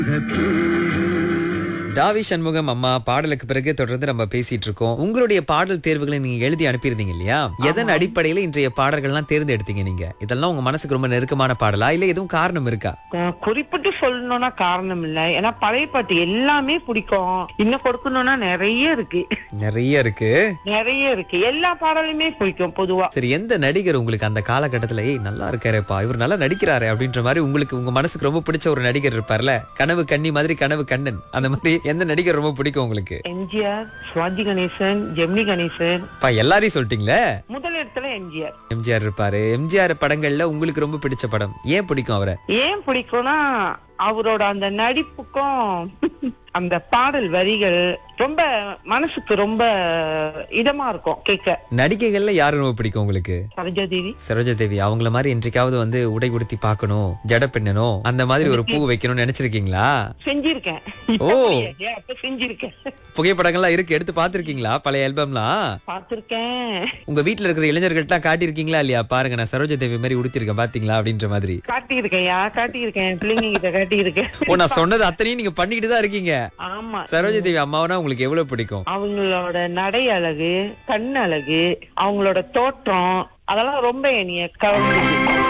டாவி சண்முகம் அம்மா பாடலுக்கு பிறகு தொடர்ந்து நம்ம பேசிட்டு இருக்கோம் உங்களுடைய பாடல் தேர்வுகளை நீங்க எழுதி அனுப்பியிருந்தீங்க இல்லையா எதன் அடிப்படையில இன்றைய பாடல்கள்லாம் தேர்ந்தெடுத்தீங்க நீங்க இதெல்லாம் உங்க மனசுக்கு ரொம்ப நெருக்கமான பாடலா இல்ல எதுவும் காரணம் இருக்கா அஹ் குறிப்பிட்டு சொல்லணும்னா காரணம் இல்ல ஏன்னா பழைய பாட்டு எல்லாமே பிடிக்கும் இன்னும் கொடுக்கணும்னா நிறைய இருக்கு நிறைய இருக்கு நிறைய இருக்கு எல்லா பாடலுமே பிடிக்கும் பொதுவா சரி எந்த நடிகர் உங்களுக்கு அந்த காலகட்டத்துல ஏய் நல்லா இருக்காரேப்பா இவர் நல்லா நடிக்கிறாரு அப்படின்ற மாதிரி உங்களுக்கு உங்க மனசுக்கு ரொம்ப பிடிச்ச ஒரு நடிகர் இருப்பார்ல கனவு கன்னி மாதிரி கனவு கண்ணன் அந்த மாதிரி எந்த நடிகர் ரொம்ப பிடிக்கும் உங்களுக்கு எம்ஜிஆர் சிவாஜி கணேசன் ஜெமினி கணேசன் பா எல்லாரையும் சொல்லிட்டீங்களே முதல் இடத்துல எம்ஜிஆர் எம்ஜிஆர் இருப்பாரு எம்ஜிஆர் படங்கள்ல உங்களுக்கு ரொம்ப பிடிச்ச படம் ஏன் பிடிக்கும் அவரை ஏன் பிடிக்கும்னா அவரோட அந்த நடிப்புக்கும் அந்த பாடல் வரிகள் ரொம்ப மனசுக்கு ரொம்ப இதமா இருக்கும் கேட்க நடிகைகள்ல யாரு ரொம்ப பிடிக்கும் உங்களுக்கு சரோஜா தேவி சரோஜா தேவி அவங்கள மாதிரி என்றைக்காவது வந்து உடை உடுத்தி பார்க்கணும் ஜட பின்னணும் அந்த மாதிரி ஒரு பூ வைக்கணும்னு நினைச்சிருக்கீங்களா செஞ்சிருக்கேன் ஓ. இப்ப முடியாது. அப்ப செஞ்சிருக்கேன் புகைப்படங்கள்லாம் இருக்கு எடுத்து பாத்திருக்கீங்களா பழைய ஆல்பம்லாம் பார்த்திருக்கேன் உங்க வீட்ல இருக்கிற இளைஞர்கள்ட்ட காட்டியிருக்கீங்களா இல்லையா பாருங்க நான் சரோஜா தேவி மாதிரி உடுத்திருக்கேன் பாத்தீங்களா அப்படின்ற மாதிரி காட்டியிருக்கேன் யா காட்டியிருக்கேன் பிள்ளைங்க கிட்ட காட்டியிருக்கேன் ஓ நான் சொன்னது அத்தனையும் நீங்க பண்ணிக்கிட்டு தான் இருக்கீங்க ஆமா சரோஜா தேவி அம்மாவனா உங்களுக்கு எவ்வளவு பிடிக்கும் அவங்களோட நடை அழகு கண் அழகு அவங்களோட தோற்றம் அதெல்லாம் ரொம்ப என்னைய கவர்ந்தது